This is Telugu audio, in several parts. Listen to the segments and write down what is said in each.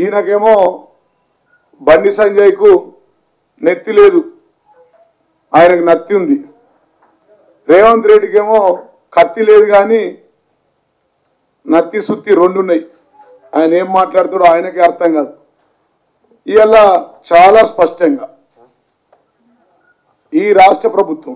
ఈయనకేమో బండి సంజయ్కు నెత్తి లేదు ఆయనకు నత్తి ఉంది రేవంత్ రెడ్డికేమో కత్తి లేదు కానీ నత్తి సుత్తి రెండు ఉన్నాయి ఆయన ఏం మాట్లాడుతాడో ఆయనకే అర్థం కాదు ఇవాళ చాలా స్పష్టంగా ఈ రాష్ట్ర ప్రభుత్వం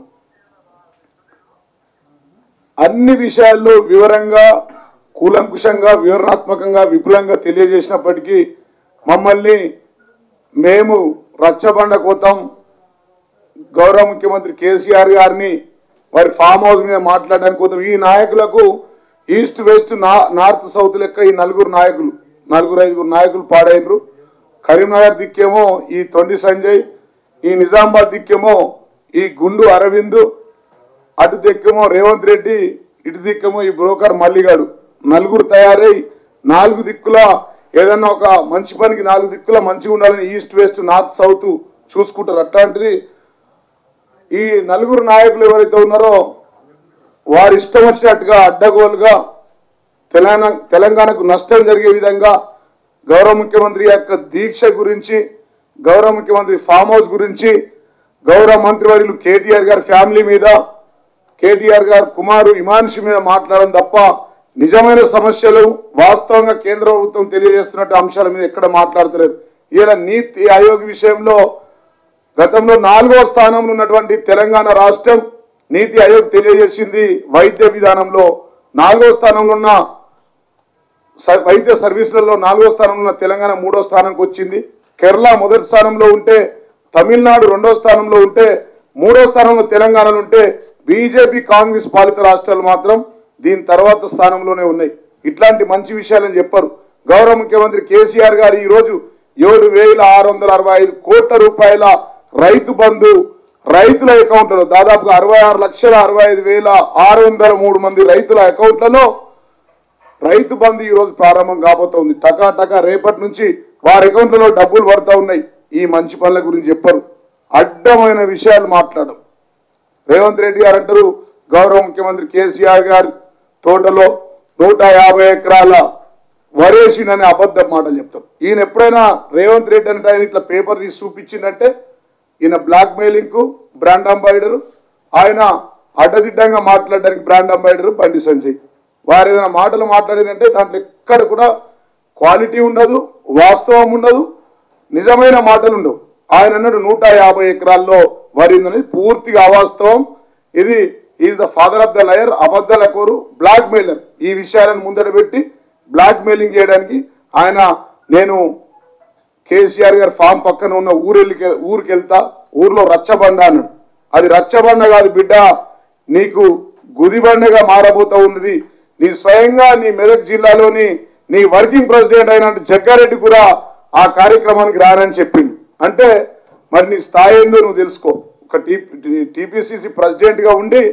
అన్ని విషయాల్లో వివరంగా కూలంకుషంగా వివరణాత్మకంగా విపులంగా తెలియజేసినప్పటికీ మమ్మల్ని మేము రచ్చబండ కోతాం గౌరవ ముఖ్యమంత్రి కేసీఆర్ గారిని వారి ఫామ్ హౌస్ మీద మాట్లాడడానికి కోసం ఈ నాయకులకు ఈస్ట్ వెస్ట్ నా- నార్త్ సౌత్ లెక్క ఈ నలుగురు నాయకులు నలుగురు ఐదుగురు నాయకులు పాడైనరు కరీంనగర్ దిక్కేమో ఈ తొండి సంజయ్ ఈ నిజామాబాద్ దిక్కేమో ఈ గుండు అరవింద్ అటు దిక్కేమో రేవంత్ రెడ్డి ఇటు దిక్కేమో ఈ బ్రోకర్ మల్లిగాడు నలుగురు తయారై నాలుగు దిక్కుల ఏదన్నా ఒక మంచి పనికి నాలుగు దిక్కుల మంచిగా ఉండాలని ఈస్ట్ వెస్ట్ నార్త్ సౌత్ చూసుకుంటారు అట్లాంటిది ఈ నలుగురు నాయకులు ఎవరైతే ఉన్నారో వారి ఇష్టం వచ్చినట్టుగా అడ్డగోలుగా తెలంగాణ తెలంగాణకు నష్టం జరిగే విధంగా గౌరవ ముఖ్యమంత్రి యొక్క దీక్ష గురించి గౌరవ ముఖ్యమంత్రి ఫామ్ హౌస్ గురించి గౌరవ మంత్రివర్యులు కేటీఆర్ గారి ఫ్యామిలీ మీద కేటీఆర్ గారు కుమారు ఇమాన్షి మీద మాట్లాడడం తప్ప నిజమైన సమస్యలు వాస్తవంగా కేంద్ర ప్రభుత్వం తెలియజేస్తున్నట్టు అంశాల మీద ఎక్కడ మాట్లాడతలేదు ఇలా నీతి ఆయోగ్ విషయంలో గతంలో నాలుగో స్థానంలో ఉన్నటువంటి తెలంగాణ రాష్ట్రం నీతి ఆయోగ్ తెలియజేసింది వైద్య విధానంలో నాలుగో స్థానంలో ఉన్న స- వైద్య సర్వీసులలో నాలుగో స్థానంలో ఉన్న తెలంగాణ మూడో స్థానంకి వచ్చింది కేరళ మొదటి స్థానంలో ఉంటే తమిళనాడు రెండో స్థానంలో ఉంటే మూడో స్థానంలో తెలంగాణలో ఉంటే బీజేపీ కాంగ్రెస్ పాలిత రాష్ట్రాలు మాత్రం దీని తర్వాత స్థానంలోనే ఉన్నాయి ఇట్లాంటి మంచి విషయాలని చెప్పారు గౌరవ ముఖ్యమంత్రి కేసీఆర్ గారు ఈ రోజు ఏడు వేల ఆరు వందల అరవై ఐదు కోట్ల రూపాయల రైతు బంధు రైతుల అకౌంట్లలో దాదాపుగా అరవై ఆరు లక్షల అరవై ఐదు వేల ఆరు వందల మూడు మంది రైతుల అకౌంట్లలో రైతు బంధు ఈ రోజు ప్రారంభం కాబోతోంది టకా టకా రేపటి నుంచి వారి అకౌంట్లలో డబ్బులు పడతా ఉన్నాయి ఈ మంచి పనుల గురించి చెప్పరు అడ్డమైన విషయాలు మాట్లాడడం రేవంత్ రెడ్డి గారు అంటారు గౌరవ ముఖ్యమంత్రి కేసీఆర్ గారి తోటలో నూట యాభై ఎకరాల వరేసినని అబద్ధ మాటలు చెప్తారు ఈయన ఎప్పుడైనా రేవంత్ రెడ్డి అంటే ఆయన ఇట్లా పేపర్ తీసి చూపించిందంటే ఈయన బ్లాక్ మెయిలింగ్ కు బ్రాండ్ అంబాయిడర్ ఆయన అడ్డదిడ్డంగా మాట్లాడడానికి బ్రాండ్ అంబాయిడర్ బండి సంజయ్ వారు ఏదైనా మాటలు మాట్లాడిందంటే దాంట్లో ఎక్కడ కూడా క్వాలిటీ ఉండదు వాస్తవం ఉండదు నిజమైన మాటలు ఉండవు ఆయన అన్నాడు నూట యాభై ఎకరాల్లో వరి ఉందనేది పూర్తిగా అవాస్తవం ఇది is the father of the liar అబద్ధాల కోరు బ్లాక్ మెయిలర్ ఈ విషయాలను ముందట పెట్టి బ్లాక్ మెయిలింగ్ చేయడానికి ఆయన నేను కేసీఆర్ గారి ఫామ్ పక్కన ఉన్న ఊరెళ్ళి ఊరికి వెళ్తా ఊర్లో రచ్చబండ అన్నాడు అది రచ్చబండ కాదు బిడ్డ నీకు గుదిబండగా మారబోతా ఉన్నది నీ స్వయంగా నీ మెదక్ జిల్లాలోని నీ వర్కింగ్ ప్రెసిడెంట్ అయిన జగ్గారెడ్డి కూడా ఆ కార్యక్రమానికి రానని చెప్పింది అంటే మరి నీ స్థాయి ఏందో నువ్వు తెలుసుకో ఒక టీపీసీసీ ప్రెసిడెంట్ గా ఉండి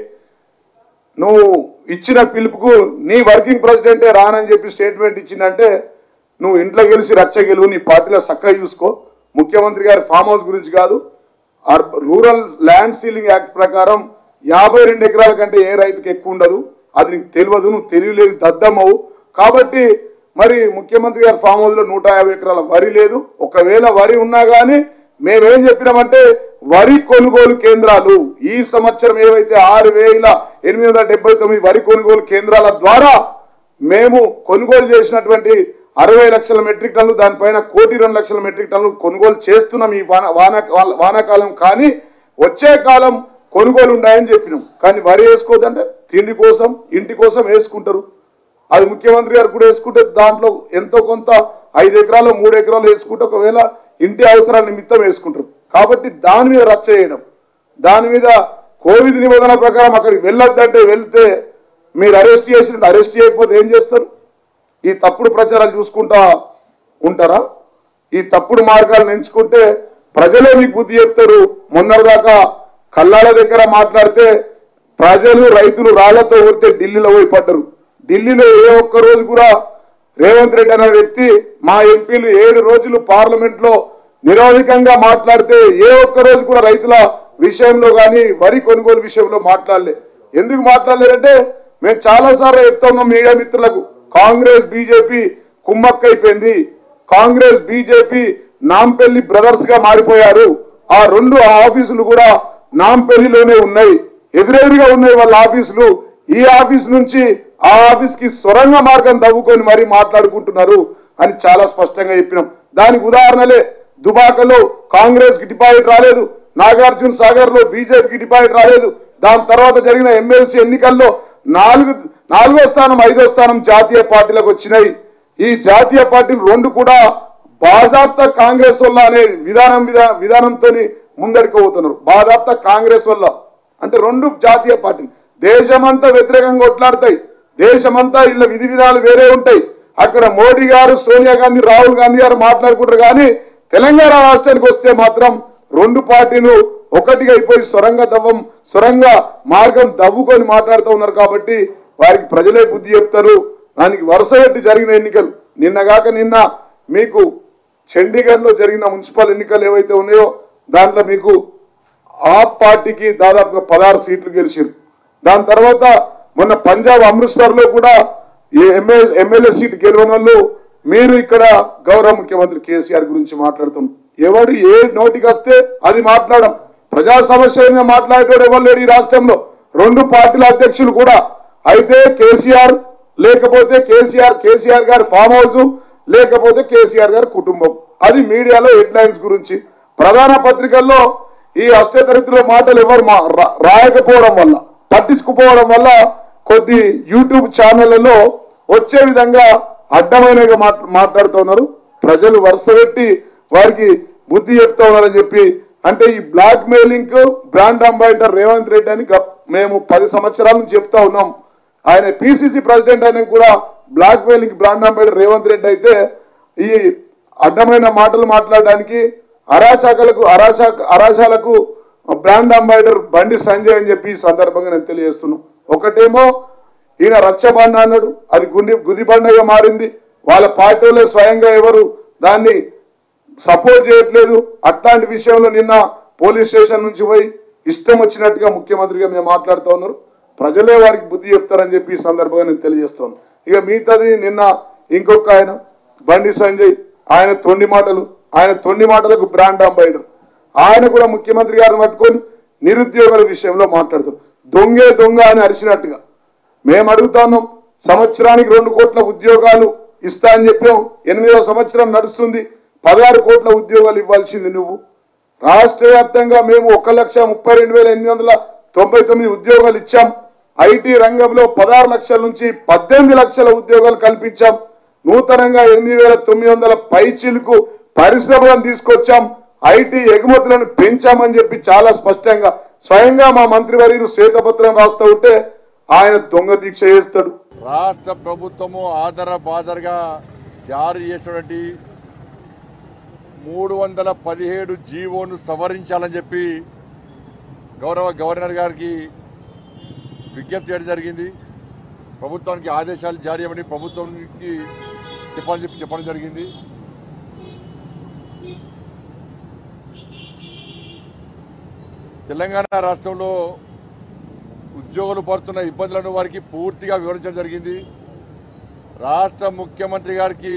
నువ్వు ఇచ్చిన పిలుపుకు నీ వర్కింగ్ ప్రెసిడెంటే రానని చెప్పి స్టేట్మెంట్ ఇచ్చిందంటే నువ్వు ఇంట్లో గెలిచి రచ్చ గెలువు నీ పార్టీలో చక్కగా చూసుకో ముఖ్యమంత్రి గారి ఫామ్ హౌస్ గురించి కాదు అర్బ- రూరల్ ల్యాండ్ సీలింగ్ యాక్ట్ ప్రకారం యాభై రెండు ఎకరాల కంటే ఏ రైతుకి ఎక్కువ ఉండదు అది నీకు తెలియదు నువ్వు తెలియలేదు దద్దమ్మవు కాబట్టి మరి ముఖ్యమంత్రి గారి ఫామ్ హౌస్ లో నూట యాభై ఎకరాల వరి లేదు ఒకవేళ వరి ఉన్నా గానీ మేమేం చెప్పినామంటే వరి కొనుగోలు కేంద్రాలు ఈ సంవత్సరం ఏవైతే ఆరు వేల ఎనిమిది వందల డెబ్బై తొమ్మిది వరి కొనుగోలు కేంద్రాల ద్వారా మేము కొనుగోలు చేసినటువంటి అరవై లక్షల మెట్రిక్ టన్నులు దానిపైన కోటి రెండు లక్షల మెట్రిక్ టన్నులు కొనుగోలు చేస్తున్నాం ఈ వాన వాన వానాకాలం కానీ వచ్చే కాలం కొనుగోలు ఉన్నాయని చెప్పినాం కానీ వరి వేసుకోవద్దంటే తిండి కోసం ఇంటి కోసం వేసుకుంటారు అది ముఖ్యమంత్రి గారు కూడా వేసుకుంటే దాంట్లో ఎంతో కొంత ఐదు ఎకరాలు మూడు ఎకరాలు వేసుకుంటే ఒకవేళ ఇంటి అవసరాల నిమిత్తం వేసుకుంటారు కాబట్టి దాని మీద రచ్చ చేయడం దాని మీద కోవిడ్ నిబంధనల ప్రకారం అక్కడికి వెళ్ళొద్దంటే వెళ్తే మీరు అరెస్ట్ చేసిన అరెస్ట్ చేయకపోతే ఏం చేస్తారు ఈ తప్పుడు ప్రచారాలు చూసుకుంటా ఉంటారా ఈ తప్పుడు మార్గాలను ఎంచుకుంటే ప్రజలే మీకు బుద్ధి చెప్తారు మొన్నటిదాకా కల్లాల దగ్గర మాట్లాడితే ప్రజలు రైతులు రాళ్లతో ఊరితే ఢిల్లీలో పోయి పడ్డరు ఢిల్లీలో ఏ ఒక్క రోజు కూడా రేవంత్ రెడ్డి అనే వ్యక్తి మా ఎంపీలు ఏడు రోజులు పార్లమెంట్ లో నిరోధికంగా మాట్లాడితే ఏ ఒక్క రోజు కూడా రైతుల విషయంలో కానీ వరి కొనుగోలు విషయంలో మాట్లాడలే ఎందుకు మాట్లాడలేదంటే మేము చాలా సార్లు చెప్తా ఉన్నాం మీడియా మిత్రులకు కాంగ్రెస్ బీజేపీ కుమ్మక్కైపోయింది కాంగ్రెస్ బీజేపీ నాంపల్లి బ్రదర్స్ గా మారిపోయారు ఆ రెండు ఆఫీసులు కూడా నాంపల్లిలోనే ఉన్నాయి ఎదురెదురుగా ఉన్నాయి వాళ్ళ ఆఫీసులు ఈ ఆఫీస్ నుంచి ఆ ఆఫీస్ కి సొరంగ మార్గం తవ్వుకొని మరీ మాట్లాడుకుంటున్నారు అని చాలా స్పష్టంగా చెప్పినాం దానికి ఉదాహరణలే దుబాకలో కాంగ్రెస్ కి డిపాజిట్ రాలేదు నాగార్జున సాగర్ లో బీజేపీకి డిపాజిట్ రాలేదు దాని తర్వాత జరిగిన ఎమ్మెల్సీ ఎన్నికల్లో నాలుగు నాలుగో స్థానం ఐదో స్థానం జాతీయ పార్టీలకు వచ్చినాయి ఈ జాతీయ పార్టీలు రెండు కూడా బాజాప్తా కాంగ్రెస్ వల్ల అనే విధానం విధా- విధానంతో ముందరికి పోతున్నారు బాజాప్తా కాంగ్రెస్ వల్ల అంటే రెండు జాతీయ పార్టీలు దేశమంతా వ్యతిరేకంగా కొట్లాడతాయి దేశమంతా ఇళ్ళ విధి విధాలు వేరే ఉంటాయి అక్కడ మోడీ గారు సోనియా గాంధీ రాహుల్ గాంధీ గారు మాట్లాడుకుంటారు కానీ తెలంగాణ రాష్ట్రానికి వస్తే మాత్రం రెండు పార్టీలు ఒకటిగా అయిపోయి సొరంగ దవ్వం సొరంగ మార్గం దవ్వుకొని మాట్లాడుతూ ఉన్నారు కాబట్టి వారికి ప్రజలే బుద్ధి చెప్తారు దానికి వరుస పెట్టి జరిగిన ఎన్నికలు నిన్నగాక నిన్న మీకు చండీగఢ్ లో జరిగిన మున్సిపల్ ఎన్నికలు ఏవైతే ఉన్నాయో దాంట్లో మీకు ఆప్ పార్టీకి దాదాపుగా పదహారు సీట్లు గెలిచారు దాని తర్వాత మొన్న పంజాబ్ అమృత్సర్ లో కూడా ఎమ్మెల్యే ఎమ్మెల్యే సీట్ గెలవని వాళ్ళు మీరు ఇక్కడ గౌరవ ముఖ్యమంత్రి కేసీఆర్ గురించి మాట్లాడుతాం ఎవడు ఏ నోటికి వస్తే అది మాట్లాడడం ప్రజా సమస్యలుగా మాట్లాడేటోడు ఎవరు లేడు ఈ రాష్ట్రంలో రెండు పార్టీల అధ్యక్షులు కూడా అయితే కేసీఆర్ లేకపోతే కేసీఆర్ కేసీఆర్ గారి ఫామ్ హౌస్ లేకపోతే కేసీఆర్ గారి కుటుంబం అది మీడియాలో హెడ్లైన్స్ గురించి ప్రధాన పత్రికల్లో ఈ అష్టతరగతిలో మాటలు ఎవరు మా- రా- రాయకపోవడం వల్ల పట్టించుకుపోవడం వల్ల కొద్ది యూట్యూబ్ ఛానళ్లలో వచ్చే విధంగా అడ్డమైనగా మాట్- మాట్లాడుతున్నారు ప్రజలు వరుస పెట్టి వారికి బుద్ధి చెప్తా ఉన్నారని చెప్పి అంటే ఈ blackmailing brand ambassador Revanth Reddy అని గప్- మేము పది సంవత్సరాల నుంచి చెప్తా ఉన్నాం ఆయన పిసిసి ప్రెసిడెంట్ అయినా కూడా blackmailing brand ambassador Revanth Reddy అయితే ఈ అడ్డమైన మాటలు మాట్లాడడానికి అరాచకాలకు అరాచక అరాచాలకు బ్రాండ్ అంబాసిడర్ బండి సంజయ్ అని చెప్పి ఈ సందర్భంగా నేను తెలియజేస్తున్నాను ఒకటేమో ఈయన రచ్చబండ అన్నాడు అది గుండి గుదిబండగా మారింది వాళ్ళ పార్టీలో స్వయంగా ఎవరు దాన్ని సపోర్ట్ చేయట్లేదు అట్లాంటి విషయంలో నిన్న పోలీస్ స్టేషన్ నుంచి పోయి ఇష్టం వచ్చినట్టుగా ముఖ్యమంత్రిగా మేము మాట్లాడుతూ ఉన్నారు ప్రజలే వారికి బుద్ధి చెప్తారని చెప్పి ఈ సందర్భంగా నేను తెలియజేస్తాను ఇక మిగతాది నిన్న ఇంకొక ఆయన బండి సంజయ్ ఆయన తొండి మాటలు ఆయన తొండి మాటలకు బ్రాండ్ అంబాయిడర్ ఆయన కూడా ముఖ్యమంత్రి గారిని పట్టుకొని నిరుద్యోగుల విషయంలో మాట్లాడుతారు దొంగే దొంగ అని అరిచినట్టుగా మేము అడుగుతున్నాం సంవత్సరానికి రెండు కోట్ల ఉద్యోగాలు ఇస్తా అని చెప్పాం ఎనిమిదవ సంవత్సరం నడుస్తుంది పదహారు కోట్ల ఉద్యోగాలు ఇవ్వాల్సింది నువ్వు రాష్ట్ర వ్యాప్తంగా మేము ఒక లక్ష ముప్పై రెండు వేల ఎనిమిది వందల తొంభై తొమ్మిది ఉద్యోగాలు ఇచ్చాం ఐటీ రంగంలో పదహారు లక్షల నుంచి పద్దెనిమిది లక్షల ఉద్యోగాలు కల్పించాం నూతనంగా ఎనిమిది వేల తొమ్మిది వందల పైచీలకు పరిశ్రమలను తీసుకొచ్చాం ఐటీ ఎగుమతులను పెంచామని చెప్పి చాలా స్పష్టంగా స్వయంగా మా మంత్రివర్యులు శ్వేతపత్రం రాస్తూ ఉంటే ఆయన దొంగ దీక్ష చేస్తాడు రాష్ట్ర ప్రభుత్వము ఆధార బాధరగా జారీ చేసినటువంటి మూడు వందల పదిహేడు జీవోను సవరించాలని చెప్పి గౌరవ గవర్నర్ గారికి విజ్ఞప్తి చేయడం జరిగింది ప్రభుత్వానికి ఆదేశాలు జారీ చేయమని ప్రభుత్వానికి చెప్పాలని చెప్పి చెప్పడం జరిగింది తెలంగాణ రాష్ట్రంలో ఉద్యోగులు పడుతున్న ఇబ్బందులను వారికి పూర్తిగా వివరించడం జరిగింది రాష్ట్ర ముఖ్యమంత్రి గారికి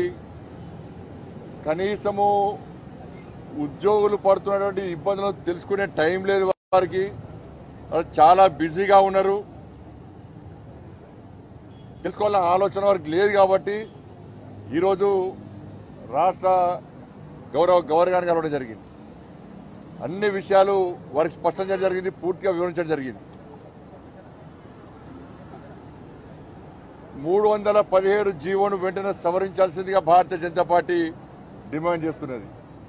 కనీసము ఉద్యోగులు పడుతున్నటువంటి ఇబ్బందులను తెలుసుకునే టైం లేదు వారికి వారు చాలా బిజీగా ఉన్నారు తెలుసుకోవాలన్న ఆలోచన వారికి లేదు కాబట్టి ఈరోజు రాష్ట్ర గౌరవ గవర్నర్ గారిని కలవడం జరిగింది అన్ని విషయాలు వారికి స్పష్టం చేయడం జరిగింది పూర్తిగా వివరించడం జరిగింది మూడు వందల పదిహేడు జీవోను వెంటనే సవరించాల్సిందిగా భారతీయ జనతా పార్టీ డిమాండ్ చేస్తున్నది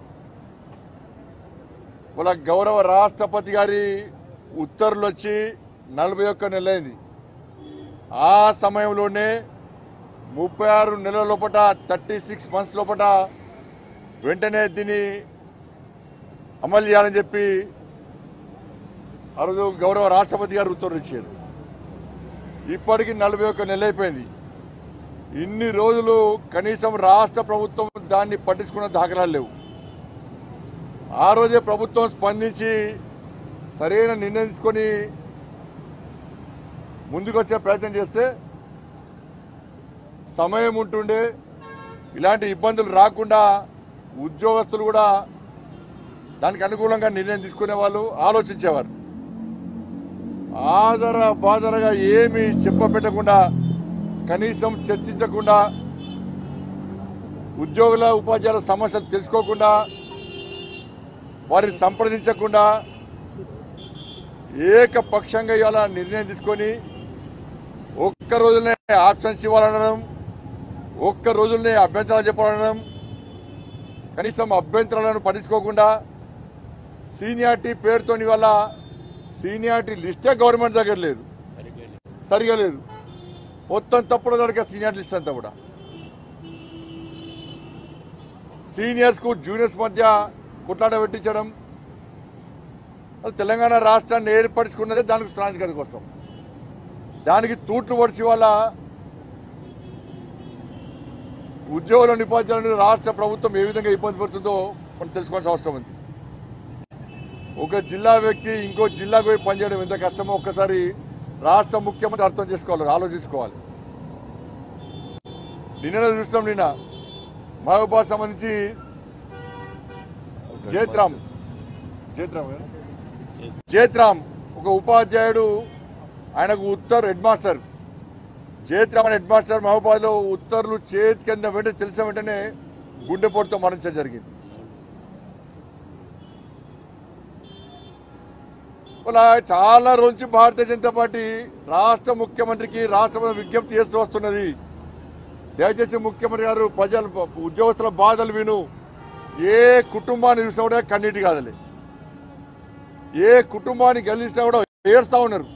వాళ్ళ గౌరవ రాష్ట్రపతి గారి ఉత్తర్వులు వచ్చి నలభై ఒక్క నెలలైంది ఆ సమయంలోనే ముప్పై ఆరు నెలల లోపల థర్టీ సిక్స్ మంత్స్ లోపల వెంటనే దీన్ని అమలు చేయాలని చెప్పి ఆ రోజు గౌరవ రాష్ట్రపతి గారు ఉత్తర్వులు ఇచ్చారు ఇప్పటికి నలభై ఒక్క నెల అయిపోయింది ఇన్ని రోజులు కనీసం రాష్ట్ర ప్రభుత్వం దాన్ని పట్టించుకున్న దాఖలాలు లేవు ఆ రోజే ప్రభుత్వం స్పందించి సరైన నిర్ణయం తీసుకొని ముందుకొచ్చే ప్రయత్నం చేస్తే సమయం ఉంటుండే ఇలాంటి ఇబ్బందులు రాకుండా ఉద్యోగస్తులు కూడా దానికి అనుకూలంగా నిర్ణయం తీసుకునే వాళ్ళు ఆలోచించేవారు ఆదర బాదరగా ఏమి చెప్పబెట్టకుండా కనీసం చర్చించకుండా ఉద్యోగుల ఉపాధ్యాయుల సమస్యలు తెలుసుకోకుండా వారిని సంప్రదించకుండా ఏకపక్షంగా ఇవాళ నిర్ణయం తీసుకొని ఒక్క రోజులనే ఆప్షన్స్ ఇవ్వాలనడం ఒక్క రోజులనే అభ్యంతరాలు చెప్పాలనడం కనీసం అభ్యంతరాలను పట్టించుకోకుండా సీనియారిటీ పేరుతోని వల్ల సీనియారిటీ లిస్టే గవర్నమెంట్ దగ్గర లేదు సరిగా లేదు మొత్తం తప్పుడు దొరికే సీనియర్ లిస్ట్ అంతా కూడా సీనియర్స్ కు జూనియర్స్ మధ్య కొట్లాట పెట్టించడం అది తెలంగాణ రాష్ట్రాన్ని ఏర్పరచుకున్నదే దానికి స్థానికత కోసం దానికి తూట్లు పొడిచి వల్ల ఉద్యోగుల ఉపాధ్యాయులను రాష్ట్ర ప్రభుత్వం ఏ విధంగా ఇబ్బంది పడుతుందో మనం తెలుసుకోవాల్సిన అవసరం ఉంది ఒక జిల్లా వ్యక్తి ఇంకో జిల్లాకు పోయి పనిచేయడం ఎంత కష్టమో ఒక్కసారి రాష్ట్ర ముఖ్యమంత్రి అర్థం చేసుకోవాలి ఆలోచించుకోవాలి నిన్న చూస్తాం నిన్న మహబూబాద్ సంబంధించి జేత్రామ్ జేత్రామ్ కదా? జేత్రామ్ ఒక ఉపాధ్యాయుడు ఆయనకు ఉత్తర్ హెడ్ మాస్టర్ జేత్రామ్ అనే హెడ్ మాస్టర్ మహబూబాద్ లో ఉత్తర్లు చేతి కింద వెంటనే తెలిసిన వెంటనే గుండెపోటుతో మరణించడం జరిగింది ఇలా చాలా రోజు భారతీయ జనతా పార్టీ రాష్ట్ర ముఖ్యమంత్రికి రాష్ట్ర విజ్ఞప్తి చేస్తూ వస్తున్నది దయచేసి ముఖ్యమంత్రి గారు ప్రజలు ఉద్యోగస్తుల బాధలు విను ఏ కుటుంబాన్ని చూసినా కూడా కన్నీటి కాదలే ఏ కుటుంబాన్ని గెలిచినా కూడా ఏడుస్తా ఉన్నారు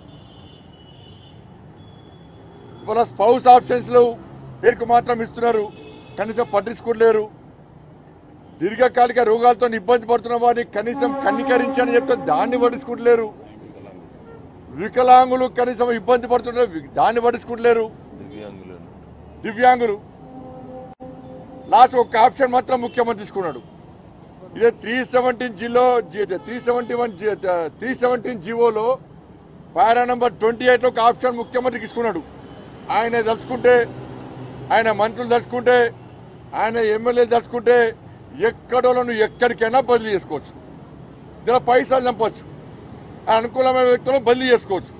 ఇవాళ స్పౌస్ ఆప్షన్స్ లో పేరుకు మాత్రం ఇస్తున్నారు కనీసం పట్టించుకోలేరు దీర్ఘకాలిక రోగాలతో ఇబ్బంది పడుతున్న వారిని కనీసం కన్నికరించని చెప్తే దాన్ని పట్టించుకుంటలేరు వికలాంగులు కనీసం ఇబ్బంది పడుతున్నారు వి- దాన్ని పట్టించుకుంటలేరు దివ్యాంగులను దివ్యాంగులు లాస్ట్ ఒక ఆప్షన్ మాత్రం ముఖ్యమంత్రి తీసుకున్నాడు ఇదే త్రీ సెవెంటీన్ జీలో three seventy one three seventeen జీవోలో పారా నంబర్ ట్వంటీ ఎయిట్ లో ఒక ఆప్షన్ ముఖ్యమంత్రి తీసుకున్నాడు ఆయన దలుచుకుంటే ఆయన మంత్రులు దలుచుకుంటే ఆయన ఎమ్మెల్యేలు దలుచుకుంటే ఎక్కడోళ్ళను ఎక్కడికైనా బదిలీ చేసుకోవచ్చు ఇందులో పైసలు చంపొచ్చు ఆ అనుకూలమైన వ్యక్తులను బదిలీ చేసుకోవచ్చు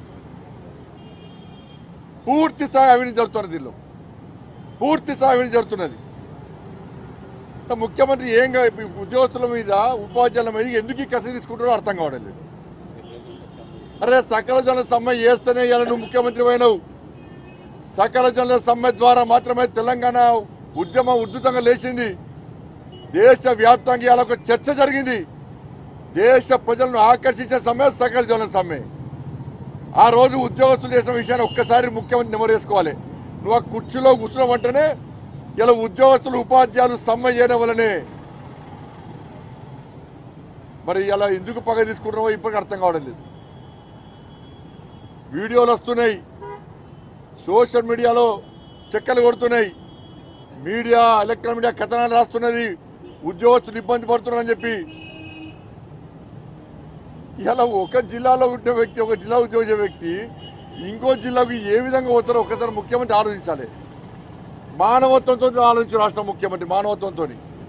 పూర్తి స్థాయి అవినీతి జరుగుతున్నది దీనిలో పూర్తి స్థాయి అవినీతి జరుగుతున్నది అంటే ముఖ్యమంత్రి ఏం గా- ఈ ఉద్యోగస్తుల మీద ఉపాధ్యాయుల మీద ఎందుకు ఈ కసి తీసుకుంటారో అర్థం కావడం లేదు అరే సకల జనుల సమ్మె చేస్తేనే ఇలా నువ్వు ముఖ్యమంత్రి అయినావు సకల జనుల సమ్మె ద్వారా మాత్రమే తెలంగాణ ఉద్యమం ఉద్ధృతంగా లేచింది దేశ వ్యాప్తంగా ఇలా ఒక చర్చ జరిగింది దేశ ప్రజలను ఆకర్షించే సమ్మె సకల జనుల సమ్మె ఆ రోజు ఉద్యోగస్తులు చేసిన విషయాన్ని ఒక్కసారి ముఖ్యమంత్రి నెమరు వేసుకోవాలి నువ్వు ఆ కుర్చీలో కూర్చున్న వెంటనే ఇలా ఉద్యోగస్తులు ఉపాధ్యాయులు సమ్మె చేయడం వల్లనే మరి ఇలా ఎందుకు పగ తీసుకుంటున్నావో ఇప్పటికీ అర్థం కావడం లేదు వీడియోలు వస్తున్నాయి సోషల్ మీడియాలో చెక్కలు కొడుతున్నాయి మీడియా ఎలక్ట్రానిక్ మీడియా కథనాలు రాస్తున్నది ఉద్యోగస్తులు ఇబ్బంది పడుతున్నారని చెప్పి ఇలా ఒక జిల్లాలో ఉండే వ్యక్తి ఒక జిల్లా ఉద్యోగ వ్యక్తి ఇంకో జిల్లాకు ఏ విధంగా పోతారో ఒకసారి ముఖ్యమంత్రి ఆలోచించాలి మానవత్వంతో ఆలోచించు రాష్ట్ర ముఖ్యమంత్రి మానవత్వంతో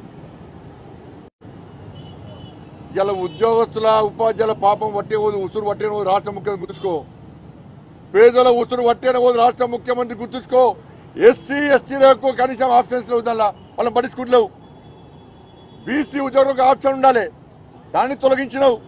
ఇలా ఉద్యోగస్తుల ఉపాధ్యాయుల పాపం వట్టే పోదు ఉసురు వట్టే పోదు రాష్ట్ర ముఖ్యమంత్రి గుర్తుంచుకో పేదల ఉసురు వట్టే పోదు రాష్ట్ర ముఖ్యమంత్రి గుర్తుంచుకో ఎస్సీ ఎస్టీలకు కనీసం ఆప్షన్స్ లేవు దానిలో వాళ్ళని పట్టించుకుంటలేవు బీసీ ఉద్యోగులకు ఆప్షన్ ఉండాలి దాన్ని తొలగించినవు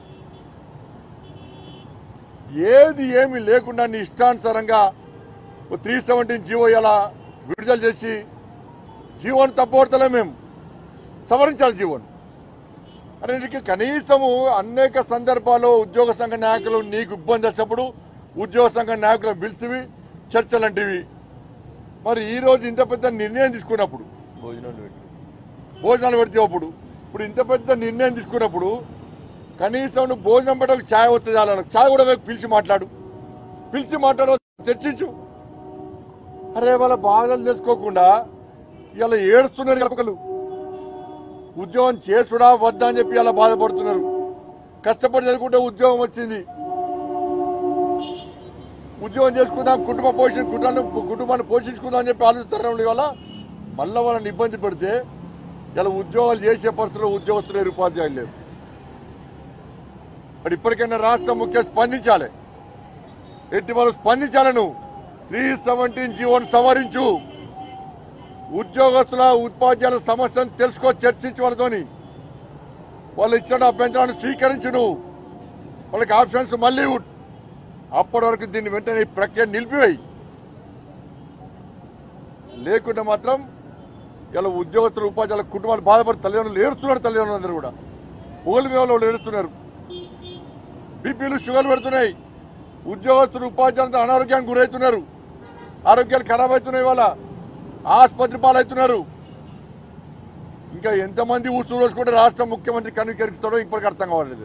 ఏది ఏమి లేకుండా నీ ఇష్టానుసారంగా త్రీ సెవెంటీన్ జీవో ఇలా విడుదల చేసి జీవోని తప్పబడతలే మేము సవరించాలి జీవోని అరే నీకు కనీసము అనేక సందర్భాల్లో ఉద్యోగ సంఘ నాయకులు నీకు ఇబ్బంది వచ్చినప్పుడు ఉద్యోగ సంఘ నాయకులను పిలిచివి చర్చలంటివి మరి ఈ రోజు ఇంత పెద్ద నిర్ణయం తీసుకున్నప్పుడు భోజనాలు పెట్టి భోజనాలు పెడితే అప్పుడు ఇప్పుడు ఇంత పెద్ద నిర్ణయం తీసుకున్నప్పుడు కనీసం నువ్వు భోజనం పెట్టకు ఛాయ్ వస్తుంది వాళ్ళకి ఛాయ్ కూడా పోయి పిలిచి మాట్లాడు పిలిచి మాట్లాడు చర్చించు అరే వాళ్ళ బాధలు తెలుసుకోకుండా ఇలా ఏడుస్తున్నారు ఒకరు ఉద్యోగం చేసుడా వద్దా అని చెప్పి అలా బాధపడుతున్నారు కష్టపడి చదువుకుంటే ఉద్యోగం వచ్చింది ఉద్యోగం చేసుకుందాం కుటుంబ పోషణ కుటుంబాన్ని కుటుంబాన్ని పోషించుకుందాం అని చెప్పి ఆలోచిస్తారు ఇవాళ మళ్ళా వాళ్ళని ఇబ్బంది పెడితే ఇలా ఉద్యోగాలు చేసే పరిస్థితుల్లో ఉద్యోగస్తులు లేరు, ఉపాధ్యాయులు లేరు మరి ఇప్పటికైనా రాష్ట్ర ముఖ్య స్పందించాలి ఎట్టి వాళ్ళు స్పందించాలి నువ్వు త్రీ సెవెంటీన్ జీవోను సవరించు ఉద్యోగస్తుల ఉపాధ్యాయుల సమస్యను తెలుసుకో చర్చించి వాళ్ళతోని వాళ్ళు ఇచ్చిన అభ్యంతరాన్ని స్వీకరించు నువ్వు వాళ్ళకి ఆప్షన్స్ మళ్ళీ ఇవ్వు. అప్పటి వరకు దీన్ని వెంటనే ఈ ప్రక్రియ నిలిపివేయి లేకుంటే మాత్రం ఇలా ఉద్యోగస్తులు ఉపాధ్యాయుల కుటుంబాలు బాధపడి తల్లిదండ్రులు ఏడుస్తున్నారు తల్లిదండ్రులు అందరూ కూడా పొగలు మేవలో వాళ్ళు ఏడుస్తున్నారు బీపీలు షుగర్లు పెడుతున్నాయి ఉద్యోగస్తులు ఉపాధ్యాయులతో అనారోగ్యానికి గురవుతున్నారు ఆరోగ్యాలు ఖరాబ్ అవుతున్నాయి వాళ్ళ ఆసుపత్రి పాలవుతున్నారు ఇంకా ఎంతమంది ఊసులు రోజుకుంటే రాష్ట్ర ముఖ్యమంత్రి కనుకరిస్తాడో ఇప్పటికి అర్థం కావట్లేదు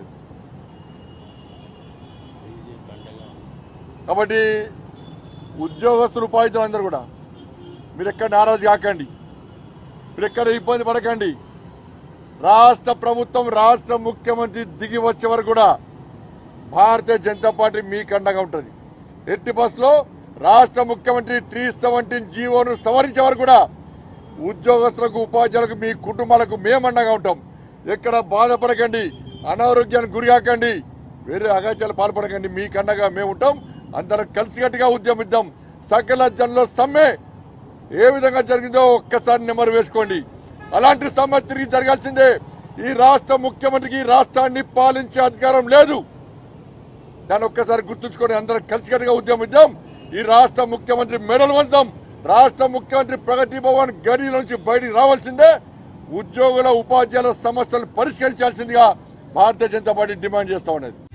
కాబట్టి ఉద్యోగస్తులు ఉపాధ్యాయులు అందరూ కూడా మీరు ఎక్కడ నారాజు కాకండి మీరు ఎక్కడ ఇబ్బంది పడకండి రాష్ట్ర ప్రభుత్వం రాష్ట్ర ముఖ్యమంత్రి దిగి వచ్చే వరకు కూడా భారతీయ జనతా పార్టీ మీకు అండగా ఉంటుంది ఎట్టి బస్సులో రాష్ట్ర ముఖ్యమంత్రి త్రీ సెవెంటీన్ జీవోను సవరించే వరకు కూడా ఉద్యోగస్తులకు ఉపాధ్యాయులకు మీ కుటుంబాలకు మేము అండగా ఉంటాం ఎక్కడ బాధపడకండి అనారోగ్యానికి గురికాకండి వేరే అగాచాలు పాల్పడకండి మీకు అండగా మేము ఉంటాం అందరం కలిసికట్టుగా ఉద్యమిద్దాం సకల జనుల సమ్మె ఏ విధంగా జరిగిందో ఒక్కసారి నెమరు వేసుకోండి అలాంటి సమ్మె తిరిగి జరగాల్సిందే ఈ రాష్ట్ర ముఖ్యమంత్రికి ఈ రాష్ట్రాన్ని పాలించే అధికారం లేదు దాన్ని ఒక్కసారి గుర్తుంచుకొని అందరం కలిసికట్టుగా ఉద్యమిద్దాం ఈ రాష్ట్ర ముఖ్యమంత్రి మెడలు వంచాం రాష్ట్ర ముఖ్యమంత్రి ప్రగతి భవన్ గడి నుంచి బయటికి రావాల్సిందే ఉద్యోగుల ఉపాధ్యాయుల సమస్యలు పరిష్కరించాల్సిందిగా భారతీయ జనతా పార్టీ డిమాండ్ చేస్తా ఉన్నది